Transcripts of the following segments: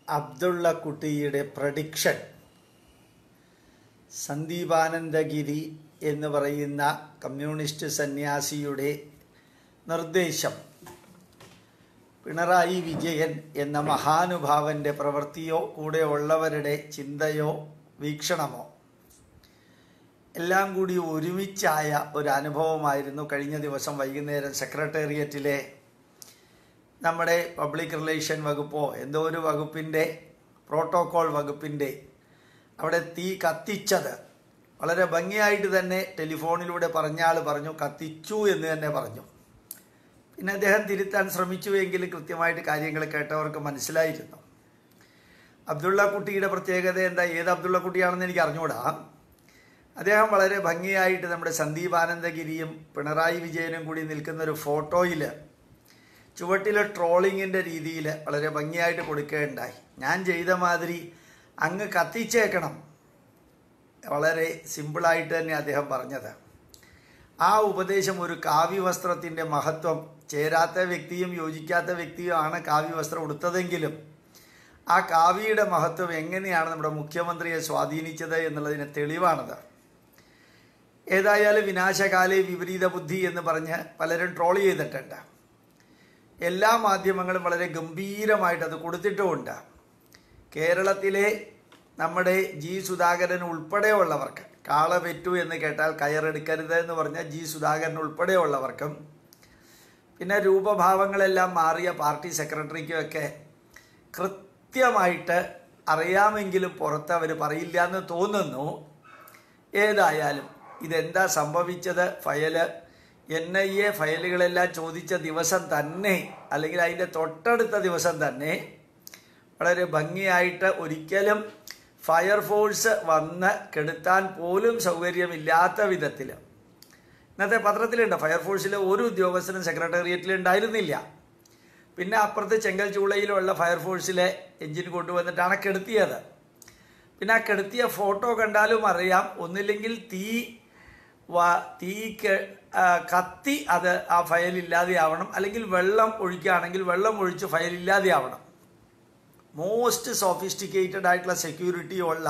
അബ്ദുള്ള കുട്ടിയുടെ പ്രഡിക്ഷൻ സന്ദീപാനന്ദഗിരി എന്ന് പറയുന്ന കമ്മ്യൂണിസ്റ്റ് സന്യാസിയുടെ നിർദ്ദേശം പിണറായി വിജയൻ എന്ന മഹാനുഭാവന്റെ പ്രവൃത്തിയോ കൂടെ ഉള്ളവരുടെ ചിന്തയോ വീക്ഷണമോ എല്ലാം കൂടി ഒരുമിച്ചായ ഒരു അനുഭവമായിരുന്നു കഴിഞ്ഞ ദിവസം വൈകുന്നേരം സെക്രട്ടേറിയറ്റിലെ നമ്മുടെ പബ്ലിക് റിലേഷൻ വകുപ്പോ എന്തോ ഒരു വകുപ്പിൻ്റെ പ്രോട്ടോകോൾ വകുപ്പിൻ്റെ അവിടെ തീ കത്തിച്ചത് വളരെ ഭംഗിയായിട്ട് തന്നെ ടെലിഫോണിലൂടെ പറഞ്ഞാൾ പറഞ്ഞു കത്തിച്ചു എന്ന് തന്നെ പറഞ്ഞു പിന്നെ അദ്ദേഹം തിരുത്താൻ ശ്രമിച്ചു എങ്കിൽ കൃത്യമായിട്ട് കാര്യങ്ങൾ കേട്ടവർക്ക് മനസ്സിലായിരുന്നു അബ്ദുള്ള കുട്ടിയുടെ പ്രത്യേകത എന്താ ഏത് അബ്ദുള്ള കുട്ടിയാണെന്ന് എനിക്ക് അറിഞ്ഞുകൂടാ അദ്ദേഹം വളരെ ഭംഗിയായിട്ട് നമ്മുടെ സന്ദീപ് ആനന്ദഗിരിയും പിണറായി വിജയനും കൂടി നിൽക്കുന്ന ഒരു ഫോട്ടോയിൽ ചുവട്ടിലെ ട്രോളിങ്ങിൻ്റെ രീതിയിൽ വളരെ ഭംഗിയായിട്ട് കൊടുക്കുകയുണ്ടായി ഞാൻ ചെയ്ത മാതിരി അങ്ങ് കത്തിച്ചേക്കണം വളരെ സിമ്പിളായിട്ട് തന്നെ അദ്ദേഹം പറഞ്ഞത് ആ ഉപദേശം ഒരു കാവ്യവസ്ത്രത്തിൻ്റെ മഹത്വം ചേരാത്ത വ്യക്തിയും യോജിക്കാത്ത വ്യക്തിയുമാണ് കാവ്യവസ്ത്രം ഉടുത്തതെങ്കിലും ആ കാവ്യയുടെ മഹത്വം എങ്ങനെയാണ് നമ്മുടെ മുഖ്യമന്ത്രിയെ സ്വാധീനിച്ചത് എന്നുള്ളതിന് തെളിവാണത് ഏതായാലും വിനാശകാലെ വിപരീത ബുദ്ധി എന്ന് പറഞ്ഞ് പലരും ട്രോൾ ചെയ്തിട്ടുണ്ട് എല്ലാ മാധ്യമങ്ങളും വളരെ ഗംഭീരമായിട്ട് അത് കൊടുത്തിട്ടുമുണ്ട് കേരളത്തിലെ നമ്മുടെ ജി സുധാകരൻ ഉൾപ്പെടെയുള്ളവർക്ക് കാള പെറ്റു എന്ന് കേട്ടാൽ കയറെടുക്കരുത് എന്ന് പറഞ്ഞ ജി സുധാകരൻ ഉൾപ്പെടെയുള്ളവർക്കും പിന്നെ രൂപഭാവങ്ങളെല്ലാം മാറിയ പാർട്ടി സെക്രട്ടറിക്കുമൊക്കെ കൃത്യമായിട്ട് അറിയാമെങ്കിലും പുറത്ത് അവർ പറയില്ല എന്ന് തോന്നുന്നു ഏതായാലും ഇതെന്താ സംഭവിച്ചത് ഫയല് എൻ ഐ എ ഫയലുകളെല്ലാം ചോദിച്ച ദിവസം തന്നെ അല്ലെങ്കിൽ അതിൻ്റെ തൊട്ടടുത്ത ദിവസം തന്നെ വളരെ ഭംഗിയായിട്ട് ഒരിക്കലും ഫയർഫോഴ്സ് വന്ന് കെടുത്താൻ പോലും സൗകര്യമില്ലാത്ത വിധത്തിൽ ഇന്നത്തെ പത്രത്തിലുണ്ട് ഫയർഫോഴ്സിലെ ഒരു ഉദ്യോഗസ്ഥനും സെക്രട്ടേറിയറ്റിൽ ഉണ്ടായിരുന്നില്ല പിന്നെ അപ്പുറത്ത് ചെങ്കൽ ചൂളയിലുള്ള ഫയർഫോഴ്സിലെ എഞ്ചിൻ കൊണ്ടുവന്നിട്ടാണ് കെടുത്തിയത് പിന്നെ ആ കെടുത്തിയ ഫോട്ടോ കണ്ടാലും അറിയാം ഒന്നില്ലെങ്കിൽ തീ തീ കത്തി അത് ആ ഫയൽ ഇല്ലാതെയാവണം അല്ലെങ്കിൽ വെള്ളം ഒഴിക്കുകയാണെങ്കിൽ വെള്ളം ഒഴിച്ച് ഫയൽ ഇല്ലാതെയാവണം മോസ്റ്റ് സോഫിസ്റ്റിക്കേറ്റഡ് ആയിട്ടുള്ള സെക്യൂരിറ്റി ഉള്ള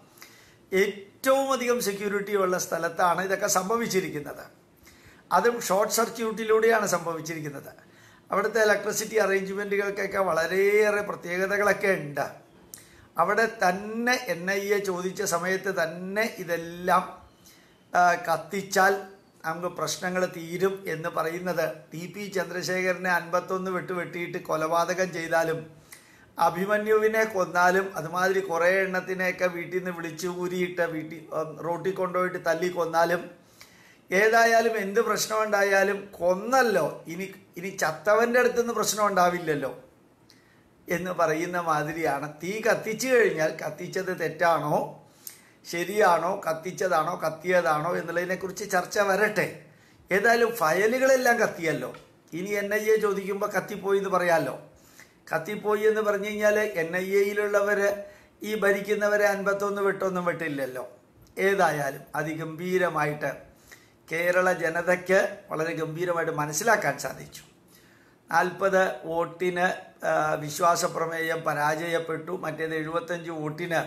ഏറ്റവും അധികം സെക്യൂരിറ്റി ഉള്ള സ്ഥലത്താണ് ഇതൊക്കെ സംഭവിച്ചിരിക്കുന്നത് അതും ഷോർട്ട് സർക്യൂട്ടിലൂടെയാണ് സംഭവിച്ചിരിക്കുന്നത് അവിടുത്തെ ഇലക്ട്രിസിറ്റി അറേഞ്ച്മെൻറ്റുകൾക്കൊക്കെ വളരെയേറെ പ്രത്യേകതകളൊക്കെ ഉണ്ട് അവിടെ തന്നെ എൻ ഐ എ ചോദിച്ച സമയത്ത് തന്നെ ഇതെല്ലാം കത്തിച്ചാൽ നമുക്ക് പ്രശ്നങ്ങൾ തീരും എന്ന് പറയുന്നത് ടി പി ചന്ദ്രശേഖരനെ അൻപത്തൊന്ന് വെട്ട് വെട്ടിയിട്ട് കൊലപാതകം ചെയ്താലും അഭിമന്യുവിനെ കൊന്നാലും അതുമാതിരി കുറേ എണ്ണത്തിനെയൊക്കെ വീട്ടിൽ നിന്ന് വിളിച്ചു ഊരിയിട്ട് വീട്ടിൽ റോട്ടിൽ കൊണ്ടുപോയിട്ട് തല്ലി കൊന്നാലും ഏതായാലും എന്ത് പ്രശ്നമുണ്ടായാലും കൊന്നല്ലോ ഇനി ഇനി ചത്തവൻ്റെ അടുത്തുനിന്ന് പ്രശ്നം ഉണ്ടാവില്ലല്ലോ എന്ന് പറയുന്ന മാതിരിയാണ് തീ കത്തിച്ചു കഴിഞ്ഞാൽ കത്തിച്ചത് തെറ്റാണോ ശരിയാണോ കത്തിച്ചതാണോ കത്തിയതാണോ എന്നുള്ളതിനെക്കുറിച്ച് ചർച്ച വരട്ടെ ഏതായാലും ഫയലുകളെല്ലാം കത്തിയല്ലോ ഇനി എൻ ഐ എ ചോദിക്കുമ്പോൾ കത്തിപ്പോയി എന്ന് പറയാമല്ലോ കത്തിപ്പോയി എന്ന് പറഞ്ഞു കഴിഞ്ഞാൽ എൻ ഐ എയിലുള്ളവർ ഈ ഭരിക്കുന്നവരെ അൻപത്തൊന്ന് വെട്ടൊന്നും വെട്ടില്ലല്ലോ ഏതായാലും അതിഗംഭീരമായിട്ട് കേരള ജനതയ്ക്ക് വളരെ ഗംഭീരമായിട്ട് മനസ്സിലാക്കാൻ സാധിച്ചു നാൽപ്പത് വോട്ടിന് വിശ്വാസപ്രമേയം പരാജയപ്പെട്ടു മറ്റേത് എഴുപത്തഞ്ച് വോട്ടിന്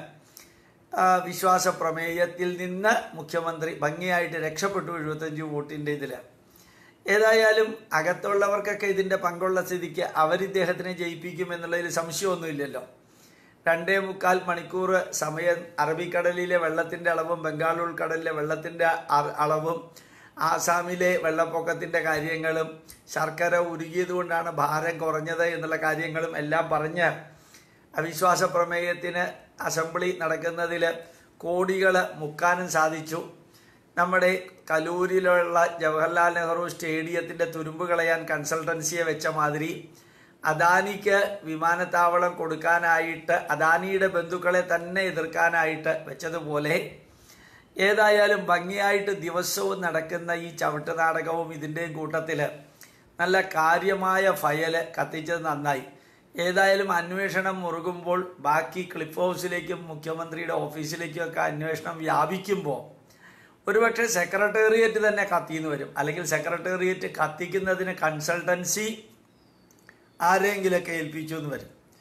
വിശ്വാസപ്രമേയത്തിൽ നിന്ന് മുഖ്യമന്ത്രി ഭംഗിയായിട്ട് രക്ഷപ്പെട്ടു എഴുപത്തഞ്ച് വോട്ടിൻ്റെ ഇതിൽ ഏതായാലും അകത്തുള്ളവർക്കൊക്കെ ഇതിൻ്റെ പങ്കുള്ള സ്ഥിതിക്ക് അവരിദ്ദേഹത്തിനെ ജയിപ്പിക്കും എന്നുള്ളതിൽ സംശയമൊന്നുമില്ലല്ലോ രണ്ടേ മുക്കാൽ മണിക്കൂർ സമയം അറബിക്കടലിലെ വെള്ളത്തിൻ്റെ അളവും ബംഗാൾ ഉൾക്കടലിലെ വെള്ളത്തിൻ്റെ അളവും ആസാമിലെ വെള്ളപ്പൊക്കത്തിൻ്റെ കാര്യങ്ങളും ശർക്കര ഉരുകിയത് കൊണ്ടാണ് ഭാരം കുറഞ്ഞത് എന്നുള്ള കാര്യങ്ങളും എല്ലാം പറഞ്ഞ് അവിശ്വാസ പ്രമേയത്തിന് അസംബ്ലി നടക്കുന്നതിൽ കോടികൾ മുക്കാനും സാധിച്ചു നമ്മുടെ കലൂരിലുള്ള ജവഹർലാൽ നെഹ്റു സ്റ്റേഡിയത്തിൻ്റെ തുരുമ്പ് കളയാൻ കൺസൾട്ടൻസിയെ വെച്ച മാതിരി അദാനിക്ക് വിമാനത്താവളം കൊടുക്കാനായിട്ട് അദാനിയുടെ ബന്ധുക്കളെ തന്നെ എതിർക്കാനായിട്ട് വെച്ചതുപോലെ ഏതായാലും ഭംഗിയായിട്ട് ദിവസവും നടക്കുന്ന ഈ ചവിട്ട് നാടകവും ഇതിൻ്റെയും കൂട്ടത്തിൽ നല്ല കാര്യമായ ഫയല് കത്തിച്ചത് നന്നായി ഏതായാലും അന്വേഷണം മുറുകുമ്പോൾ ബാക്കി ക്ലിഫ് ഹൗസിലേക്കും മുഖ്യമന്ത്രിയുടെ ഓഫീസിലേക്കും ഒക്കെ അന്വേഷണം വ്യാപിക്കുമ്പോൾ ഒരുപക്ഷെ സെക്രട്ടേറിയറ്റ് തന്നെ കത്തിന്ന് വരും അല്ലെങ്കിൽ സെക്രട്ടേറിയറ്റ് കത്തിക്കുന്നതിന് കൺസൾട്ടൻസി ആരെങ്കിലൊക്കെ ഏൽപ്പിച്ചു എന്ന് വരും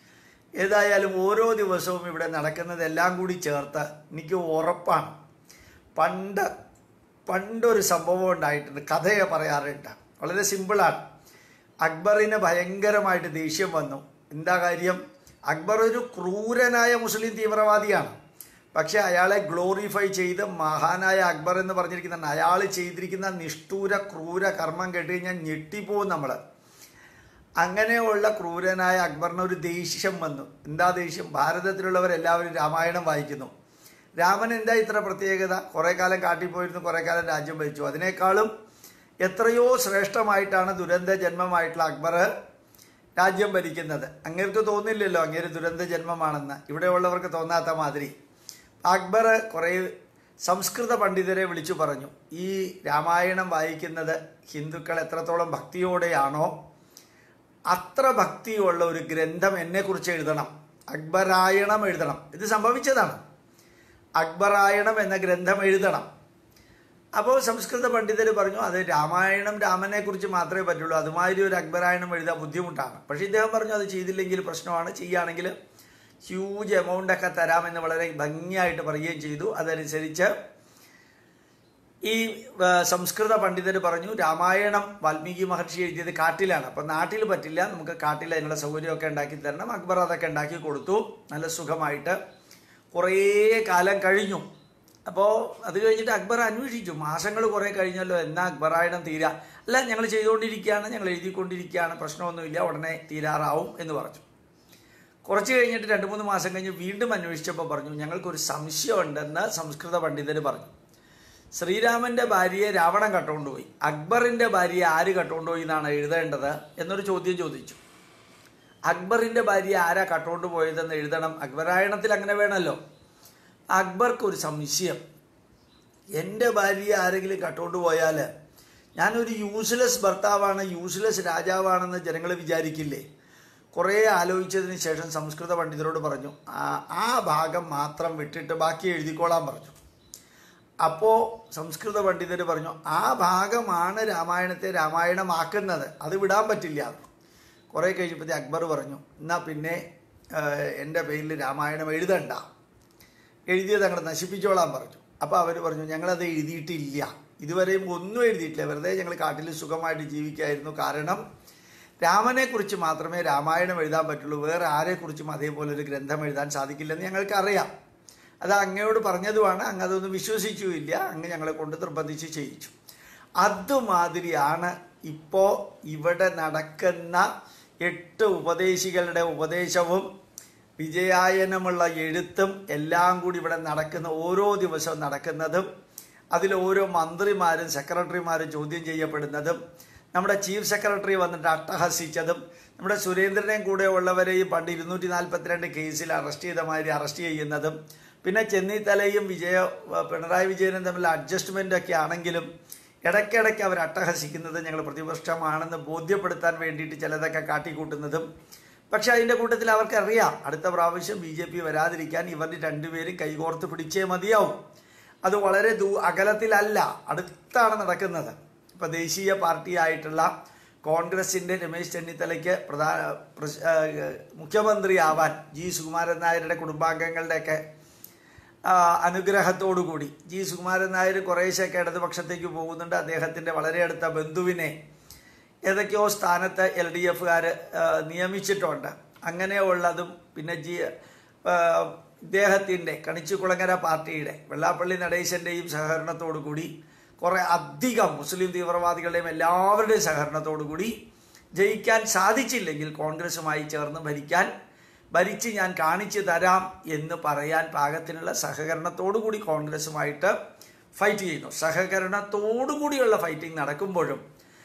ഏതായാലും ഓരോ ദിവസവും ഇവിടെ നടക്കുന്നതെല്ലാം കൂടി ചേർത്ത് എനിക്ക് ഉറപ്പാണ് പണ്ട് പണ്ടൊരു സംഭവം ഉണ്ടായിട്ടുണ്ട് കഥയെ പറയാറുണ്ട് വളരെ സിമ്പിളാണ് അക്ബറിന് ഭയങ്കരമായിട്ട് ദേഷ്യം വന്നു എന്താ കാര്യം അക്ബർ ഒരു ക്രൂരനായ മുസ്ലിം തീവ്രവാദിയാണ് പക്ഷെ അയാളെ ഗ്ലോറിഫൈ ചെയ്ത് മഹാനായ അക്ബർ എന്ന് പറഞ്ഞിരിക്കുന്ന അയാൾ ചെയ്തിരിക്കുന്ന നിഷ്ഠൂര ക്രൂര കർമ്മം കേട്ട് കഴിഞ്ഞാൽ ഞെട്ടിപ്പോവും നമ്മൾ അങ്ങനെയുള്ള ക്രൂരനായ അക്ബറിന് ഒരു ദേഷ്യം വന്നു എന്താ ദേഷ്യം ഭാരതത്തിലുള്ളവരെല്ലാവരും രാമായണം വായിക്കുന്നു രാമൻ എന്താ ഇത്ര പ്രത്യേകത കുറേ കാലം കാട്ടിപ്പോയിരുന്നു കുറേ കാലം രാജ്യം ഭരിച്ചു അതിനേക്കാളും എത്രയോ ശ്രേഷ്ഠമായിട്ടാണ് ദുരന്ത ജന്മമായിട്ടുള്ള അക്ബർ രാജ്യം ഭരിക്കുന്നത് അങ്ങേർക്ക് തോന്നില്ലല്ലോ അങ്ങേര് ദുരന്ത ജന്മമാണെന്ന് ഇവിടെയുള്ളവർക്ക് തോന്നാത്ത മാതിരി അക്ബർ കുറേ സംസ്കൃത പണ്ഡിതരെ വിളിച്ചു പറഞ്ഞു ഈ രാമായണം വായിക്കുന്നത് ഹിന്ദുക്കൾ എത്രത്തോളം ഭക്തിയോടെയാണോ അത്ര ഭക്തിയുള്ള ഒരു ഗ്രന്ഥം എന്നെക്കുറിച്ച് എഴുതണം അക്ബരായണം എഴുതണം ഇത് സംഭവിച്ചതാണ് അക്ബറായണം എന്ന ഗ്രന്ഥം എഴുതണം അപ്പോൾ സംസ്കൃത പണ്ഡിതർ പറഞ്ഞു അത് രാമായണം രാമനെ കുറിച്ച് മാത്രമേ പറ്റുള്ളൂ അതുമാതിരി ഒരു അക്ബരായണം എഴുതാൻ ബുദ്ധിമുട്ടാണ് പക്ഷേ ഇദ്ദേഹം പറഞ്ഞു അത് ചെയ്തില്ലെങ്കിൽ പ്രശ്നമാണ് ചെയ്യുകയാണെങ്കിൽ ഹ്യൂജ് എമൗണ്ട് ഒക്കെ തരാമെന്ന് വളരെ ഭംഗിയായിട്ട് പറയുകയും ചെയ്തു അതനുസരിച്ച് ഈ ആ, സംസ്കൃത പണ്ഡിതർ പറഞ്ഞു രാമായണം വാൽമീകി മഹർഷി എഴുതിയത് കാട്ടിലാണ് അപ്പം നാട്ടിൽ പറ്റില്ല നമുക്ക് കാട്ടിൽ അതിനുള്ള സൗകര്യമൊക്കെ ഉണ്ടാക്കി തരണം അക്ബർ അതൊക്കെ ഉണ്ടാക്കി കൊടുത്തു നല്ല സുഖമായിട്ട് കുറേ കാലം കഴിഞ്ഞു അപ്പോൾ അത് കഴിഞ്ഞിട്ട് അക്ബർ അന്വേഷിച്ചു മാസങ്ങൾ കുറേ കഴിഞ്ഞല്ലോ എന്നാ അക്ബറായണം തീരാ അല്ല ഞങ്ങൾ ചെയ്തുകൊണ്ടിരിക്കുകയാണ് ഞങ്ങൾ എഴുതിക്കൊണ്ടിരിക്കുകയാണ് പ്രശ്നമൊന്നുമില്ല ഉടനെ തീരാറാവും എന്ന് പറഞ്ഞു കുറച്ച് കഴിഞ്ഞിട്ട് രണ്ട് മൂന്ന് മാസം കഴിഞ്ഞ് വീണ്ടും അന്വേഷിച്ചപ്പോൾ പറഞ്ഞു ഞങ്ങൾക്കൊരു സംശയമുണ്ടെന്ന് സംസ്കൃത പണ്ഡിതർ പറഞ്ഞു ശ്രീരാമന്റെ ഭാര്യയെ രാവണൻ കട്ടുകൊണ്ടുപോയി അക്ബറിന്റെ ഭാര്യയെ ആര് കട്ടുകൊണ്ടുപോയി എന്നാണ് എഴുതേണ്ടത് എന്നൊരു ചോദ്യം ചോദിച്ചു അക്ബറിന്റെ ഭാര്യ ആരാ കട്ടുകൊണ്ട് പോയതെന്ന് എഴുതണം അക്ബരായണത്തിൽ അങ്ങനെ വേണമല്ലോ അക്ബർക്ക് ഒരു സംശയം എൻ്റെ ഭാര്യയെ ആരെങ്കിലും കട്ടുകൊണ്ട് പോയാൽ ഞാനൊരു യൂസ്ലെസ് ഭർത്താവാണ് യൂസ്ലെസ് രാജാവാണെന്ന് ജനങ്ങൾ വിചാരിക്കില്ലേ കുറേ ആലോചിച്ചതിന് ശേഷം സംസ്കൃത പണ്ഡിതരോട് പറഞ്ഞു "ആ- ആ ഭാഗം മാത്രം വിട്ടിട്ട് ബാക്കി എഴുതിക്കോളാൻ പറഞ്ഞു അപ്പോൾ സംസ്കൃത പണ്ഡിതർ പറഞ്ഞു ആ ഭാഗമാണ് രാമായണത്തെ രാമായണമാക്കുന്നത് അത് വിടാൻ പറ്റില്ല കുറേ കഴിഞ്ഞപ്പോഴത്തെ അക്ബർ പറഞ്ഞു എന്നാൽ പിന്നെ ഏഹ്, എൻ്റെ പേരിൽ രാമായണം എഴുതണ്ട എഴുതിയത് അങ്ങോട്ട് നശിപ്പിച്ചോളാൻ പറഞ്ഞു അപ്പോൾ അവർ പറഞ്ഞു ഞങ്ങളത് എഴുതിയിട്ടില്ല ഇതുവരെയും ഒന്നും എഴുതിയിട്ടില്ല വെറുതെ ഞങ്ങൾ കാട്ടിൽ സുഖമായിട്ട് ജീവിക്കായിരുന്നു കാരണം രാമനെക്കുറിച്ച് മാത്രമേ രാമായണം എഴുതാൻ പറ്റുള്ളൂ വേറെ ആരെക്കുറിച്ചും അതേപോലെ ഒരു ഗ്രന്ഥം എഴുതാൻ സാധിക്കില്ലെന്ന് ഞങ്ങൾക്കറിയാം അത് അങ്ങയോട് പറഞ്ഞതുമാണ് അങ്ങ് അതൊന്നും വിശ്വസിച്ചുമില്ല അങ്ങ് ഞങ്ങളെ കൊണ്ട് നിർബന്ധിച്ച് ചെയ്യിച്ചു അതുമാതിരിയാണ് ഇപ്പോൾ ഇവിടെ നടക്കുന്ന എട്ട് ഉപദേശികളുടെ ഉപദേശവും വിജയായനമുള്ള എഴുത്തും എല്ലാം കൂടി ഇവിടെ നടക്കുന്ന ഓരോ ദിവസവും നടക്കുന്നതും അതിൽ ഓരോ മന്ത്രിമാരും സെക്രട്ടറിമാരും ചോദ്യം ചെയ്യപ്പെടുന്നതും നമ്മുടെ ചീഫ് സെക്രട്ടറി വന്നിട്ട് അട്ടഹസിച്ചതും നമ്മുടെ സുരേന്ദ്രനെയും കൂടെ ഉള്ളവരെയും പണ്ട് ഇരുന്നൂറ്റി നാൽപ്പത്തിരണ്ട് കേസിൽ അറസ്റ്റ് ചെയ്ത മാതിരി അറസ്റ്റ് ചെയ്യുന്നതും പിന്നെ ചെന്നിത്തലയും വിജയ പിണറായി വിജയനും തമ്മിൽ അഡ്ജസ്റ്റ്മെൻ്റ് ഒക്കെ ആണെങ്കിലും ഇടയ്ക്കിടയ്ക്ക് അവർ അട്ടഹസിക്കുന്നത് ഞങ്ങൾ പ്രതിപക്ഷമാണെന്ന് ബോധ്യപ്പെടുത്താൻ വേണ്ടിയിട്ട് ചിലതൊക്കെ കാട്ടിക്കൂട്ടുന്നതും പക്ഷെ അതിൻ്റെ കൂട്ടത്തിൽ അവർക്കറിയാം അടുത്ത പ്രാവശ്യം ബി ജെ പി വരാതിരിക്കാൻ ഇവർ രണ്ടുപേരും കൈകോർത്ത് പിടിച്ചേ മതിയാവും അത് വളരെ ദൂ അകലത്തിലല്ല അടുത്താണ് നടക്കുന്നത് ഇപ്പോൾ ദേശീയ പാർട്ടിയായിട്ടുള്ള കോൺഗ്രസിൻ്റെ രമേശ് ചെന്നിത്തലയ്ക്ക് പ്രധാന പ്രശ്- ആ, മുഖ്യമന്ത്രിയാവാൻ ജി സുകുമാരൻ നായരുടെ കുടുംബാംഗങ്ങളുടെയൊക്കെ ആ, അനുഗ്രഹത്തോടുകൂടി ജി സുകുമാരൻ നായർ കുറേശ്ശൊക്കെ ഇടതുപക്ഷത്തേക്ക് പോകുന്നുണ്ട് അദ്ദേഹത്തിൻ്റെ വളരെ അടുത്ത ബന്ധുവിനെ ഏതൊക്കെയോ സ്ഥാനത്ത് എൽ ഡി എഫുകാർ നിയമിച്ചിട്ടുണ്ട് അങ്ങനെയുള്ളതും പിന്നെ ജി ആ, ഇദ്ദേഹത്തിൻ്റെ കണിച്ചുകുളങ്ങര പാർട്ടിയുടെ വെള്ളാപ്പള്ളി നടേശൻ്റെയും സഹകരണത്തോടു കൂടി കുറേ അധികം മുസ്ലിം തീവ്രവാദികളുടെയും എല്ലാവരുടെയും സഹകരണത്തോടു കൂടി ജയിക്കാൻ സാധിച്ചില്ലെങ്കിൽ കോൺഗ്രസുമായി ചേർന്ന് ഭരിക്കാൻ ഭരിച്ച് ഞാൻ കാണിച്ചു തരാം എന്ന് പറയാൻ പാകത്തിനുള്ള സഹകരണത്തോടു കൂടി കോൺഗ്രസുമായിട്ട് ഫൈറ്റ് ചെയ്യുന്നു സഹകരണത്തോടു കൂടിയുള്ള ഫൈറ്റിംഗ് നടക്കുമ്പോഴും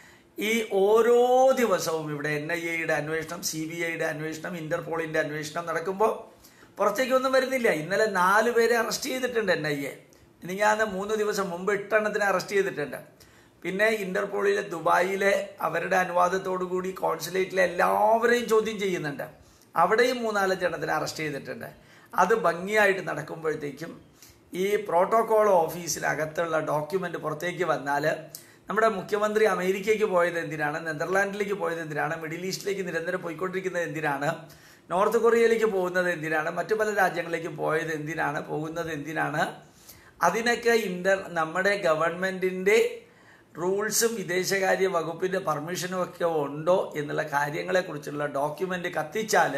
ഈ ഓരോ ദിവസവും ഇവിടെ എൻ ഐ എയുടെ അന്വേഷണം സി ബി ഐയുടെ അന്വേഷണം ഇന്റർപോളിന്റെ അന്വേഷണം നടക്കുമ്പോൾ പുറത്തേക്കൊന്നും വരുന്നില്ല ഇന്നലെ നാല് പേരെ അറസ്റ്റ് ചെയ്തിട്ടുണ്ട് എൻ ഐ എ ഇനി ഞാൻ മൂന്ന് ദിവസം മുമ്പ് എട്ടെണ്ണത്തിനെ അറസ്റ്റ് ചെയ്തിട്ടുണ്ട് പിന്നെ ഇന്റർപോളിലെ ദുബായിലെ അവരുടെ അനുവാദത്തോടു കൂടി കോൺസുലേറ്റിലെ എല്ലാവരെയും ചോദ്യം ചെയ്യുന്നുണ്ട് അവിടെയും മൂന്നാലഞ്ചെണ്ണത്തിനെ അറസ്റ്റ് ചെയ്തിട്ടുണ്ട് അത് ഭംഗിയായിട്ട് നടക്കുമ്പോഴത്തേക്കും ഈ പ്രോട്ടോകോൾ ഓഫീസിനകത്തുള്ള ഡോക്യുമെൻ്റ് പുറത്തേക്ക് വന്നാൽ നമ്മുടെ മുഖ്യമന്ത്രി അമേരിക്കയ്ക്ക് പോയത് എന്തിനാണ് നെതർലാൻഡിലേക്ക് പോയത് എന്തിനാണ് മിഡിൽ ഈസ്റ്റിലേക്ക് നിരന്തരം പോയിക്കൊണ്ടിരിക്കുന്നത് എന്തിനാണ് നോർത്ത് കൊറിയയിലേക്ക് പോകുന്നത് എന്തിനാണ് മറ്റു പല രാജ്യങ്ങളിലേക്ക് പോയത് എന്തിനാണ് പോകുന്നത് എന്തിനാണ് അതിനൊക്കെ ഇന്റർ നമ്മുടെ ഗവൺമെന്റിന്റെ റൂൾസും വിദേശകാര്യ വകുപ്പിന്റെ പെർമിഷനും ഒക്കെ ഉണ്ടോ എന്നുള്ള കാര്യങ്ങളെക്കുറിച്ചുള്ള ഡോക്യുമെന്റ് കത്തിച്ചാൽ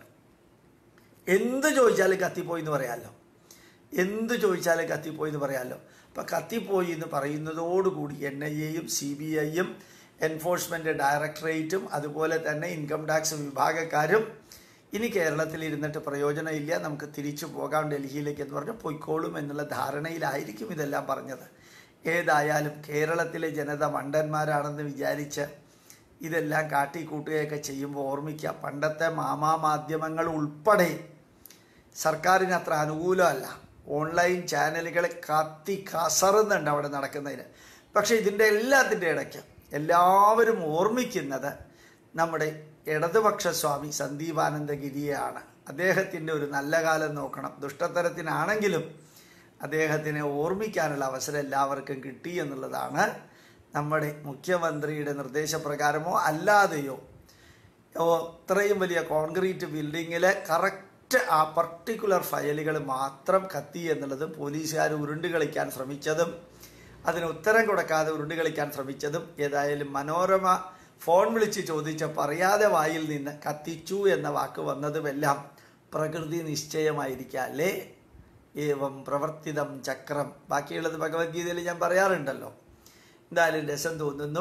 എന്ത് ചോദിച്ചാലും കത്തിപ്പോയി എന്ന് പറയാമല്ലോ എന്ത് ചോദിച്ചാലും കത്തിപ്പോയി എന്ന് പറയാമല്ലോ അപ്പം കത്തിപ്പോയി എന്ന് പറയുന്നതോടുകൂടി എൻ ഐ എയും സി ബി ഐയും എൻഫോഴ്സ്മെൻറ്റ് ഡയറക്ടറേറ്റും അതുപോലെ തന്നെ ഇൻകം ടാക്സ് വിഭാഗക്കാരും ഇനി കേരളത്തിൽ ഇരുന്നിട്ട് പ്രയോജനമില്ല നമുക്ക് തിരിച്ചു പോകാം ഡൽഹിയിലേക്ക് എന്ന് പറഞ്ഞ് പൊയ്ക്കോളും എന്നുള്ള ധാരണയിലായിരിക്കും ഇതെല്ലാം പറഞ്ഞത് ഏതായാലും കേരളത്തിലെ ജനത മണ്ടന്മാരാണെന്ന് വിചാരിച്ച് ഇതെല്ലാം കാട്ടിക്കൂട്ടുകയൊക്കെ ചെയ്യുമ്പോൾ ഓർമ്മിക്കുക പണ്ടത്തെ മാമാ മാധ്യമങ്ങൾ ഉൾപ്പെടെ സർക്കാരിന് അത്ര അനുകൂലമല്ല ഓൺലൈൻ ചാനലുകൾ കത്തി കസറുന്നുണ്ട് അവിടെ നടക്കുന്നതിന് പക്ഷേ ഇതിൻ്റെ എല്ലാത്തിൻ്റെ ഇടയ്ക്ക് എല്ലാവരും ഓർമ്മിക്കുന്നത് നമ്മുടെ ഇടതുപക്ഷ സ്വാമി സന്ദീപാനന്ദഗിരിയാണ് അദ്ദേഹത്തിൻ്റെ ഒരു നല്ല കാലം നോക്കണം ദുഷ്ടത്തരത്തിനാണെങ്കിലും അദ്ദേഹത്തിനെ ഓർമ്മിക്കാനുള്ള അവസരം എല്ലാവർക്കും കിട്ടി എന്നുള്ളതാണ് നമ്മുടെ മുഖ്യമന്ത്രിയുടെ നിർദ്ദേശപ്രകാരമോ അല്ലാതെയോ ഓ ഇത്രയും വലിയ കോൺക്രീറ്റ് ബിൽഡിങ്ങിൽ കറക്റ്റ് ആ പർട്ടിക്കുലർ ഫയലുകൾ മാത്രം കത്തി എന്നുള്ളതും പോലീസുകാർ ഉരുണ്ട് കളിക്കാൻ ശ്രമിച്ചതും അതിന് ഉത്തരം കൊടുക്കാതെ ഉരുണ്ട് കളിക്കാൻ ശ്രമിച്ചതും ഏതായാലും മനോരമ ഫോൺ വിളിച്ച് ചോദിച്ച പറയാതെ വായിൽ നിന്ന് കത്തിച്ചു എന്ന വാക്ക് വന്നതുമെല്ലാം പ്രകൃതി നിശ്ചയമായിരിക്കാം അല്ലേ ഏവം പ്രവർത്തിതം ചക്രം ബാക്കിയുള്ളത് ഭഗവത്ഗീതയിൽ ഞാൻ പറയാറുണ്ടല്ലോ എന്തായാലും രസം തോന്നുന്നു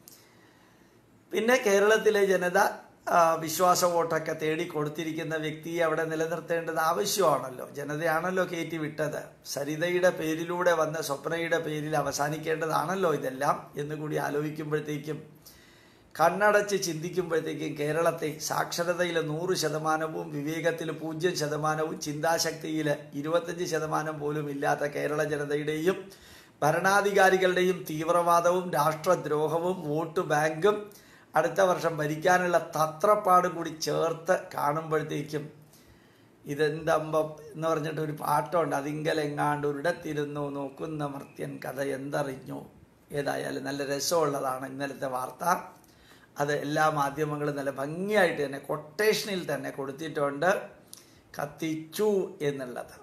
പിന്നെ കേരളത്തിലെ ജനത ആ, വിശ്വാസ വോട്ടൊക്കെ തേടി കൊടുത്തിരിക്കുന്ന വ്യക്തിയെ അവിടെ നിലനിർത്തേണ്ടത് ആവശ്യമാണല്ലോ ജനതയാണല്ലോ കയറ്റി വിട്ടത് സരിതയുടെ പേരിലൂടെ വന്ന സ്വപ്നയുടെ പേരിൽ അവസാനിക്കേണ്ടതാണല്ലോ ഇതെല്ലാം എന്നുകൂടി ആലോചിക്കുമ്പോഴത്തേക്കും കണ്ണടച്ച് ചിന്തിക്കുമ്പോഴത്തേക്കും കേരളത്തെ സാക്ഷരതയിൽ നൂറ് ശതമാനവും വിവേകത്തിൽ പൂജ്യം ശതമാനവും ചിന്താശക്തിയിൽ ഇരുപത്തഞ്ച് ശതമാനം പോലും ഇല്ലാത്ത കേരള ജനതയുടെയും ഭരണാധികാരികളുടെയും തീവ്രവാദവും രാഷ്ട്രദ്രോഹവും വോട്ട് ബാങ്കും അടുത്ത വർഷം ഭരിക്കാനുള്ള തത്രപ്പാടും കൂടി ചേർത്ത് കാണുമ്പോഴത്തേക്കും ഇതെന്തമ്പം എന്ന് പറഞ്ഞിട്ട് ഒരു പാട്ടുണ്ട് അതിങ്കലെങ്ങാണ്ട് ഒരിടത്തിരുന്നു നോക്കുന്ന മർത്യൻ കഥ എന്തറിഞ്ഞു ഏതായാലും നല്ല രസമുള്ളതാണ് ഇന്നലത്തെ വാർത്ത അത് എല്ലാ മാധ്യമങ്ങളും നല്ല ഭംഗിയായിട്ട് തന്നെ കൊട്ടേഷനിൽ തന്നെ കൊടുത്തിട്ടുണ്ട് കത്തിച്ചു എന്നുള്ളത്